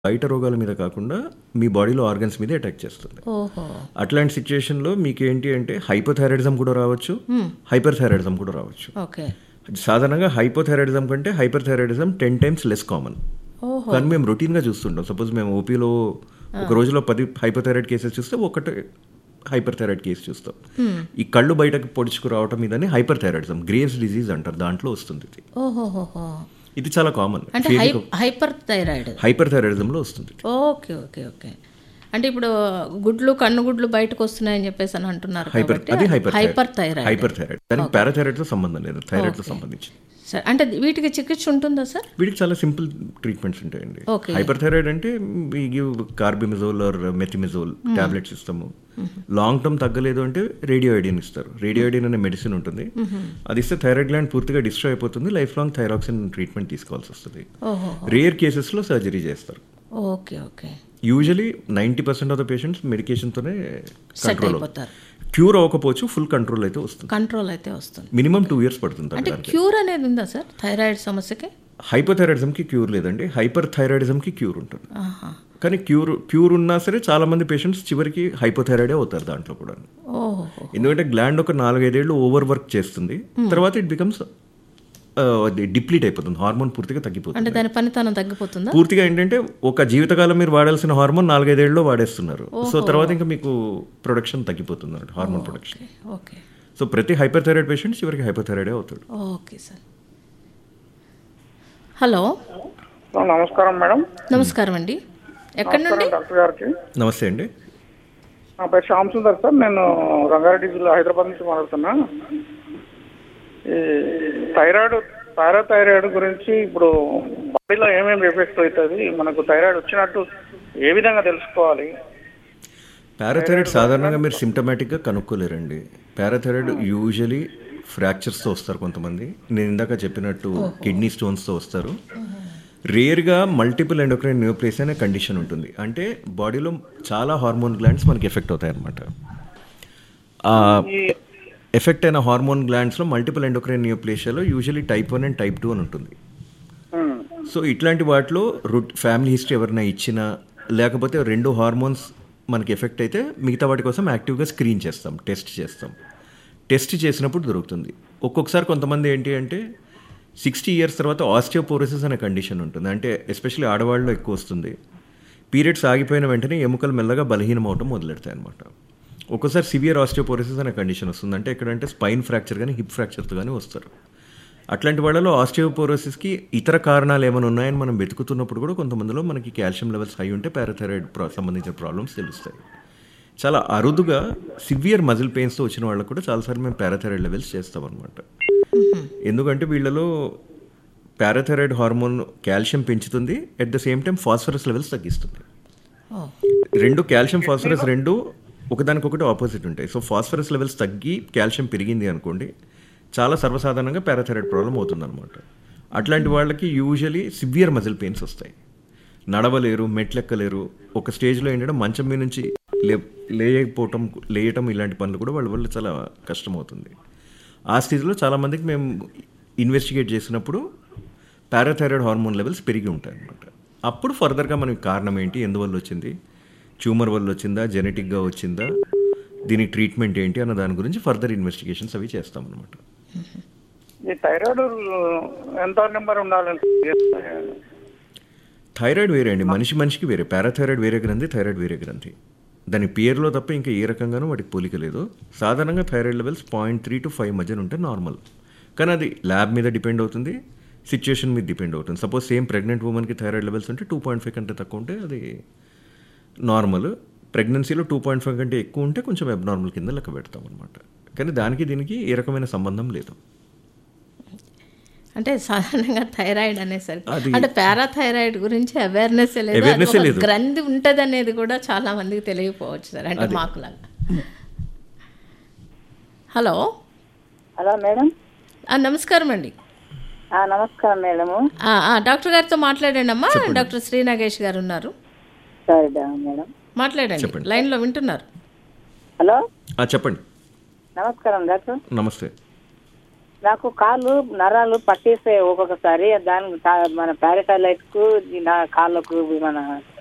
బయట రోగాల మీద కాకుండా మీ బాడీలో ఆర్గన్స్ మీద అటాక్ చేస్తుంది ఓహో అట్లాంటి సిచ్యుయేషన్లో మీకు ఏంటి అంటే హైపోథైరాయిడిజం కూడా రావచ్చు హైపర్ థైరాయిడిజం కూడా రావచ్చు ఓకే సాధారణంగా హైపోథైరాయిడిజం కంటే hyper thyroidism ten times less common ఓహో కానీ మేము రొటీన్గా చూస్తుంటాం సపోజ్ మేము ఓపీలో ఒక రోజులో పది హైపోథైరాయిడ్ కేసెస్ చూస్తే ఒకటి హైపర్ థైరాయిడ్ కేసు చూస్తాం ఈ కళ్ళు బయటకు పొడుచుకు రావటం మీదని హైపర్ థైరాయిడిజం గ్రేవ్స్ డిజీజ్ అంటారు దాంట్లో వస్తుంది ఇది ఓహోహోహో ఇది చాలా కామన్ అంటే హై హైపర్ థైరాయిడ్ హైపర్ థైరాయిడిజంలో వస్తుంది ఓకే ఓకే ఓకే అంటే ఇప్పుడు గుడ్లు కన్ను గుడ్లు బయటకు వస్తున్నాయని చెప్పేసి అని అంటున్నారు హైపర్ కాబట్టి అది hyper hyper thyroid hyper thyroid దానికి పారాథైరాయిడ్తో సంబంధం లేదు థైరాయిడ్తో సంబంధించి సరే అంటే వీటికి చికిత్స ఉంటుందా సార్ వీటికి చాలా సింపుల్ ట్రీట్మెంట్స్ ఉంటాయండి Okay. హైపర్ థైరాయిడ్ అంటే we give carbimazole or methimazole tablets ఇస్తాము లాంగ్ టర్మ్ తగ్గలేదు అంటే రేడియో ఐడిన్ ఇస్తారు రేడియో ఐడిన్ అనే మెడిసిన్ ఉంటుంది అది ఇస్తే థైరాయిడ్ గ్లాండ్ పూర్తిగా డిస్ట్రాయ్ అయిపోతుంది లైఫ్ లాంగ్ థైరాక్సిన్ ట్రీట్మెంట్ తీసుకోవాల్సి వస్తుంది ఓహో రేర్ కేసెస్లో సర్జరీ చేస్తారు okay okay usually ninety percent of the patients మెడికేషన్తోనే సెట్ కంట్రోల్ అయిపోతారు క్యూర్ అవ్వకపోవచ్చు ఫుల్ కంట్రోల్ అయితే వస్తుంది కంట్రోల్ అయితే వస్తుంది మినిమం టూ ఇయర్స్ పడుతుంది అంటే క్యూర్ అనేది ఉందా సార్ థైరాయిడ్ సమస్యకి హైపోథైరాయిడిజంకి క్యూర్ లేదండి హైపర్ థైరాయిడిజంకి క్యూర్ ఉంటుంది ఆహా కానీ క్యూర్ క్యూర్ ఉన్నా సరే చాలా మంది పేషెంట్స్ చివరికి హైపోథైరాయిడే అవుతారు దాంట్లో కూడా ఓహో ఎందుకంటే గ్లాండ్ ఒక నాలుగైదేళ్ళు ఓవర్ వర్క్ చేస్తుంది తర్వాత ఇట్ బికమ్స్ అది డిప్లీట్ అయిపోతుంది హార్మోన్ పూర్తిగా తగ్గిపోతుంది అంటే దాని పనితనం తగ్గిపోతుందా పూర్తిగా ఏంటంటే ఒక జీవితకాలం మీరు వాడాల్సిన హార్మోన్ నాలుగైదేళ్ళలో వాడేస్తున్నారు సో తర్వాత ఇంకా మీకు ప్రొడక్షన్ తగ్గిపోతుంది అన్నమాట హార్మోన్ ప్రొడక్షన్ ఓకే సో ప్రతి హైపర్ థైరాయిడ్ పేషెంట్ చివరికి హైపర్ థైరాయిడే అవుతాడు ఓకే సార్ హలో హలో, నమస్కారం మేడం నమస్కారం అండి ఎక్కడి నుండి డాక్టర్ గారికి నమస్తే అండి నా పేరు శ్యామ్ సుందర్ సార్ నేను రంగారెడ్డి జిల్లా హైదరాబాద్ నుంచి మాట్లాడుతున్నా ఈ థైరాయిడ్ పారాథైరాయిడ్ గురించి ఇప్పుడు బాడీలో ఏమేమి ఎఫెక్ట్ అవుతుంది మనకు థైరాయిడ్ వచ్చినట్టు ఏ విధంగా తెలుసుకోవాలి పారాథైరాయిడ్ సాధారణంగా మీరు సిమ్టమాటిక్గా కనుక్కోలేరండి పారాథైరాయిడ్ యూజువలీ ఫ్రాక్చర్స్తో వస్తారు కొంతమంది నేను ఇందాక చెప్పినట్టు కిడ్నీ స్టోన్స్తో వస్తారు రేర్గా మల్టిపుల్ ఎండోక్రైన్ న్యూప్లేస్ అనే కండిషన్ ఉంటుంది అంటే బాడీలో చాలా హార్మోన్ గ్లాండ్స్ మనకి ఎఫెక్ట్ అవుతాయి అనమాట ఎఫెక్ట్ అయిన హార్మోన్ గ్లాండ్స్లో మల్టిపుల్ ఎండోక్రైన్ న్యూప్లేషియాలో usually type one and type two అని ఉంటుంది ఉమ్, సో ఇట్లాంటి వాటిలో రొట్ ఫ్యామిలీ హిస్టరీ ఎవరైనా ఇచ్చినా లేకపోతే రెండు హార్మోన్స్ మనకి ఎఫెక్ట్ అయితే మిగతా వాటి కోసం యాక్టివ్గా స్క్రీన్ చేస్తాం టెస్ట్ చేస్తాం టెస్ట్ చేసినప్పుడు దొరుకుతుంది ఒక్కొక్కసారి కొంతమంది ఏంటి అంటే సిక్స్టీ ఇయర్స్ తర్వాత ఆస్టియోపోరోసిస్ అనే కండిషన్ ఉంటుంది అంటే ఎస్పెషల్లీ ఆడవాళ్ళలో ఎక్కువ వస్తుంది పీరియడ్స్ ఆగిపోయిన వెంటనే ఎముకలు మెల్లగా బలహీనం అవటం మొదలెడతాయి అనమాట ఒక్కోసారి సివియర్ ఆస్టియోపోరోసిస్ అనే కండిషన్ వస్తుంది అంటే ఎక్కడంటే స్పైన్ ఫ్రాక్చర్ కానీ హిప్ ఫ్రాక్చర్తో కానీ వస్తారు అట్లాంటి వాళ్ళలో ఆస్టియోపోరోసిస్కి ఇతర కారణాలు ఏమైనా ఉన్నాయని మనం వెతుకుతున్నప్పుడు కూడా కొంతమందిలో మనకి కాల్షియం లెవెల్స్ హై ఉంటే పారాథైరాయిడ్ ప్రా సంబంధించిన ప్రాబ్లమ్స్ తెలుస్తాయి చాలా అరుదుగా సివియర్ మజిల్ పెయిన్స్తో వచ్చిన వాళ్ళకు కూడా చాలాసార్లు మేము పారాథైరాయిడ్ లెవెల్స్ చేస్తాం అనమాట ఎందుకంటే వీళ్ళలో పారాథైరాయిడ్ హార్మోన్ కాల్షియం పెంచుతుంది at the same time phosphorus levels తగ్గిస్తుంది ఓ రెండు కాల్షియం ఫాస్ఫరస్ రెండు ఒకదానికొకటి ఆపోజిట్ ఉంటాయి సో ఫాస్ఫరస్ లెవెల్స్ తగ్గి కాల్షియం పెరిగింది అనుకోండి చాలా సర్వసాధారణంగా పారాథైరాయిడ్ ప్రాబ్లం అవుతుందన్నమాట అట్లాంటి వాళ్ళకి యూజువలీ సివియర్ మజిల్ పెయిన్స్ వస్తాయి నడవలేరు మెట్లెక్కలేరు ఒక స్టేజ్లో ఏంటంటే మంచం మీద నుంచి లే లేయకపోవటం లేయటం ఇలాంటి పనులు కూడా వాళ్ళ వల్ల చాలా కష్టమవుతుంది ఆ స్టేజ్లో చాలామందికి మేము ఇన్వెస్టిగేట్ చేసినప్పుడు పారాథైరాయిడ్ హార్మోన్ లెవెల్స్ పెరిగి ఉంటాయి అనమాట అప్పుడు ఫర్దర్గా మనకి కారణం ఏంటి ఎందువల్ల వచ్చింది ట్యూమర్ వల్ల వచ్చిందా జెనెటిక్గా వచ్చిందా దీనికి ట్రీట్మెంట్ ఏంటి అన్న దాని గురించి ఫర్దర్ ఇన్వెస్టిగేషన్స్ అవి చేస్తాం అనమాట ఈ థైరాయిడ్ ఎంత నెంబర్ ఉండాలని థైరాయిడ్ వేరే అండి మనిషి మనిషికి వేరే పారాథైరాయిడ్ వేరే గ్రంథి థైరాయిడ్ వేరే గ్రంథి దాని పేరులో తప్ప ఇంకా ఏ రకంగానూ వాటికి పోలిక లేదు సాధారణంగా thyroid levels point three to five మధ్యన ఉంటే నార్మల్ కానీ అది ల్యాబ్ మీద డిపెండ్ అవుతుంది సిచ్యుయేషన్ మీద డిపెండ్ అవుతుంది సపోజ్ సేమ్ ప్రెగ్నెంట్ ఉమెన్కి థైరాయిడ్ లెవెల్స్ ఉంటే టూ పాయింట్ ఫైవ్ కంటే తక్కువ ఉంటే అది నార్మల్ ప్రెగ్నెన్సీలో టూ పాయింట్ ఫైవ్ కంటే ఎక్కువ ఉంటే కొంచెం అబ్నార్మల్ కింద లెక్క పెడతాం అనమాట కానీ దానికి దీనికి ఏ రకమైన సంబంధం లేదు అంటే సాధారణంగా థైరాయిడ్ అనేసరికి అది- అంటే పారాథైరాయిడ్ గురించి అవేర్నెస్ లేదు అది Awareness ఏ ఒక లేదు. గ్రంథి ఉంటది అనేది కూడా చాలా మందికి తెలియకపోవచ్చు సార్ అంటే మాకులాగా హలో హలో మేడం ఆ, నమస్కారం అండి ఆ, నమస్కారం మేడము ఆ, ఆ, డాక్టర్ గారితో మాట్లాడండి అమ్మా డాక్టర్ శ్రీ నాగేష్ గారు ఉన్నారు సరే డా- మేడం మాట్లాడండి చెప్పండి. లైన్లో వింటున్నారు హలో ఆ, చెప్పండి నమస్కారం డాక్టర్ నమస్తే నాకు కాళ్ళు నరాలు పట్టేస్తాయి ఒక్కొక్కసారి దాని తా- మన పారాటైలైట్ కు ఈ నా కాళ్ళకు మన